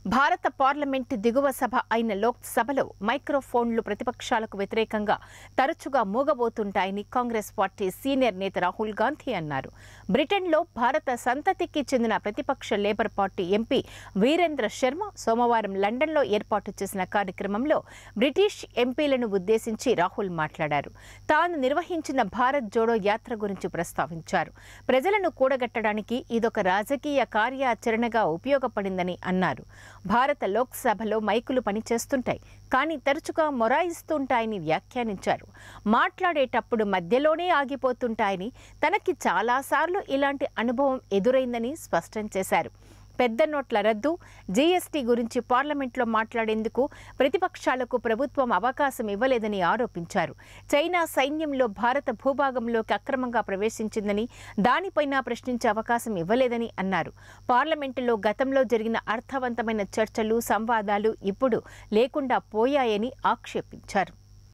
భారత పార్లమెంటు దిగువ సభ అయిన లోక్సభలో మైక్రోఫోన్లు ప్రతిపక్షాలకు వ్యతిరేకంగా తరచుగా మూగబోతుంటాయని కాంగ్రెస్ పార్టీ సీనియర్ నేత రాహుల్ గాంధీ అన్నారు బ్రిటన్లో భారత సంతతికి చెందిన ప్రతిపక్ష Labour Party MP Virendra Sharma సోమవారం లండన్లో ఏర్పాటు చేసిన కార్యక్రమంలో బ్రిటిష్ ఎంపీలను ఉద్దేశించి రాహుల్ మాట్లాడారు తాను నిర్వహించిన భారత్ జోడో యాత్ర గురించి ప్రస్తావించారు ప్రజలను కూడగట్టడానికి ఇదొక రాజకీయ కార్యాచరణగా ఉపయోగపడిందని అన్నారు భారత లోక్సభలో మైకులు పనిచేస్తుంటాయి కానీ తరచుగా మొరాయిస్తుంటాయని వ్యాఖ్యానించారు మాట్లాడేటప్పుడు మధ్యలోనే ఆగిపోతుంటాయని తనకి చాలాసార్లు ఇలాంటి అనుభవం ఎదురైందని స్పష్టం చేశారు పెద్ద నోట్ల రద్దు జీఎస్టీ గురించి పార్లమెంట్లో మాట్లాడేందుకు ప్రతిపక్షాలకు ప్రభుత్వం అవకాశం ఇవ్వలేదని ఆరోపించారు చైనా సైన్యంలో భారత భూభాగంలోకి అక్రమంగా ప్రవేశించిందని దానిపైన ప్రశ్నించే అవకాశం ఇవ్వలేదని అన్నారు పార్లమెంటులో గతంలో జరిగిన అర్థవంతమైన చర్చలు సంవాదాలు ఇప్పుడు లేకుండా పోయాయని ఆక్షేపించారు